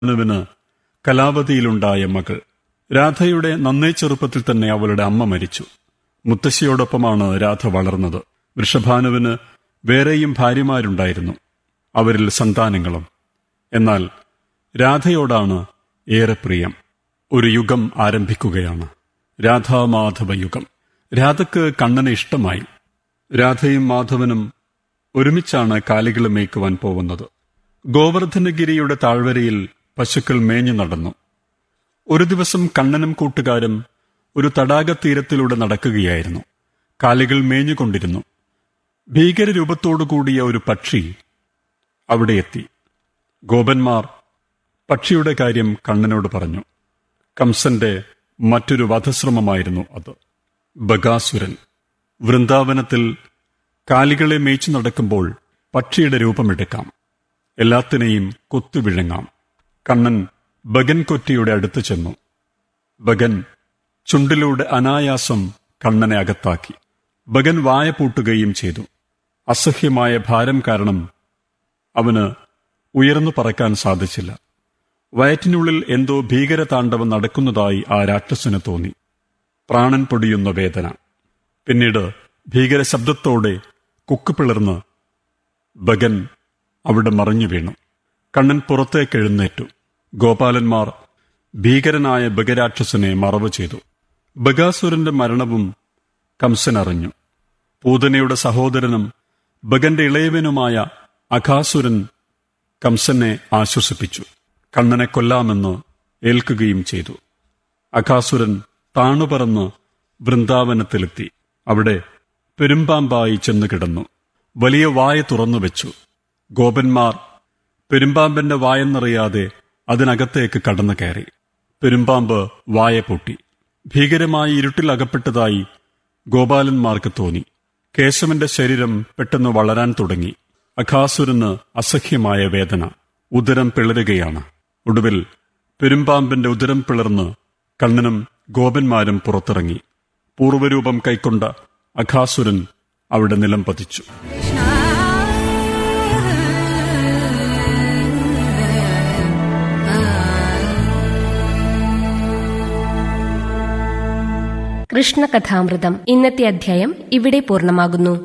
നുവിന് കലാവതിയിലുണ്ടായ മകൾ രാധയുടെ നന്നേ ചെറുപ്പത്തിൽ തന്നെ അവളുടെ അമ്മ മരിച്ചു മുത്തശ്ശിയോടൊപ്പമാണ് രാധ വളർന്നത് വൃഷഭാനുവിന് വേറെയും ഭാര്യമാരുണ്ടായിരുന്നു അവരിൽ സന്താനങ്ങളും എന്നാൽ രാധയോടാണ് ഏറെ പ്രിയം ഒരു യുഗം ആരംഭിക്കുകയാണ് രാധാമാധവ യുഗം രാധക്ക് കണ്ണനെ ഇഷ്ടമായി രാധയും മാധവനും ഒരുമിച്ചാണ് കാലികൾ മേയ്ക്കുവാൻ പോകുന്നത് ഗോവർദ്ധനഗിരിയുടെ താഴ്വരയിൽ പശുക്കൾ മേഞ്ഞു നടന്നു ഒരു ദിവസം കണ്ണനും കൂട്ടുകാരും ഒരു തടാകത്തീരത്തിലൂടെ നടക്കുകയായിരുന്നു കാലികൾ മേഞ്ഞുകൊണ്ടിരുന്നു ഭീകരരൂപത്തോടുകൂടിയ ഒരു പക്ഷി അവിടെ എത്തി ഗോപന്മാർ പക്ഷിയുടെ കാര്യം കണ്ണനോട് പറഞ്ഞു കംസന്റെ മറ്റൊരു വധശ്രമമായിരുന്നു അത് ബഗാസുരൻ വൃന്ദാവനത്തിൽ കാലികളെ മേച്ചു നടക്കുമ്പോൾ പക്ഷിയുടെ രൂപമെടുക്കാം എല്ലാത്തിനെയും കൊത്തുവിഴങ്ങാം കണ്ണൻ ബഗൻ കൊറ്റിയുടെ അടുത്ത് ചെന്നു ബഗൻ ചുണ്ടിലൂടെ അനായാസം കണ്ണനെ അകത്താക്കി ബഗൻ വായ പൂട്ടുകയും ചെയ്തു അസഹ്യമായ ഭാരം കാരണം അവന് ഉയർന്നു പറക്കാൻ സാധിച്ചില്ല വയറ്റിനുള്ളിൽ എന്തോ ഭീകരതാണ്ഡവം നടക്കുന്നതായി ആ രാക്ഷസന് തോന്നി പ്രാണൻ പൊടിയുന്ന വേദന പിന്നീട് ഭീകര ശബ്ദത്തോടെ കുക്ക് പിളർന്ന് ബഗൻ അവിടെ മറിഞ്ഞു വീണു കണ്ണൻ പുറത്തേക്ക് എഴുന്നേറ്റു ഗോപാലന്മാർ ഭീകരനായ ബഗരാക്ഷസനെ മറവ് ചെയ്തു ബഗാസുരന്റെ മരണവും കംസൻ അറിഞ്ഞു പൂതനയുടെ സഹോദരനും ബഗന്റെ ഇളയവനുമായ അഘാസുരൻ കംസനെ ആശ്വസിപ്പിച്ചു കണ്ണനെ കൊല്ലാമെന്ന് ഏൽക്കുകയും ചെയ്തു അഘാസുരൻ താണുപറന്ന് വൃന്ദാവനത്തിലെത്തി അവിടെ പെരുമ്പാമ്പായി ചെന്നു കിടന്നു വലിയ വായ തുറന്നു വെച്ചു ഗോപന്മാർ പെരുമ്പാമ്പന്റെ വായെന്നറിയാതെ അതിനകത്തേക്ക് കടന്നു കയറി പെരുമ്പാമ്പ് വായ പൊട്ടി ഭീകരമായി ഇരുട്ടിൽ അകപ്പെട്ടതായി ഗോപാലന്മാർക്ക് തോന്നി കേശവന്റെ ശരീരം പെട്ടെന്ന് വളരാൻ തുടങ്ങി അഘാസുരന് അസഹ്യമായ വേദന ഉദരം പിളരുകയാണ് ഒടുവിൽ പെരുമ്പാമ്പിന്റെ ഉദരം പിളർന്ന് കണ്ണനും ഗോപന്മാരും പുറത്തിറങ്ങി പൂർവ്വരൂപം കൈക്കൊണ്ട അഘാസുരൻ അവിടെ നിലം പതിച്ചു കൃഷ്ണകഥാമൃതം ഇന്നത്തെ അധ്യായം ഇവിടെ പൂർണ്ണമാകുന്നു